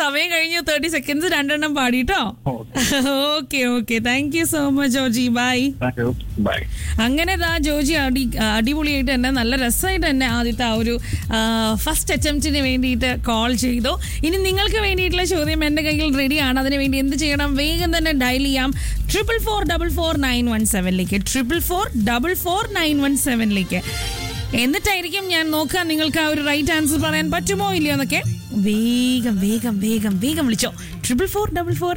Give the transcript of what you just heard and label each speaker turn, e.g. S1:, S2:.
S1: സമയം കഴിഞ്ഞു thirty seconds രണ്ടെണ്ണം പാടിട്ടോ okay okay thank you so much Joji bye
S2: thank you bye
S1: അങ്ങനെ ദാ ജോജി അടി അടിപൊളിയായിട്ട് തന്നെ നല്ല രസമായിട്ട് തന്നെ ആദ്യത്തെ ആ ഒരു ഫസ്റ്റ് അറ്റംപ്റ്റിന് വേണ്ടിയിട്ട് കോൾ ചെയ്തു ഇനി നിങ്ങൾക്ക് വേണ്ടിയിട്ടുള്ള ചോദ്യം എൻ്റെ കയ്യിൽ റെഡിയാണ് അതിന് വേണ്ടി എന്ത് ചെയ്യണം വേഗം തന്നെ ഡയൽ ചെയ്യാം triple four double four nine one സെവനിലേക്ക് triple four double four nine one സെവനിലേക്ക് എന്നിട്ടായിരിക്കും ഞാൻ നോക്കാം നിങ്ങൾക്ക് ആ ഒരു റൈറ്റ് ആൻസർ പറയാൻ പറ്റുമോ ഇല്ലയോ എന്നൊക്കെ വേഗം വേഗം വേഗം വേഗം വിളിച്ചോ ട്രിപ്പിൾ ഫോർ ഡബിൾ ഫോർ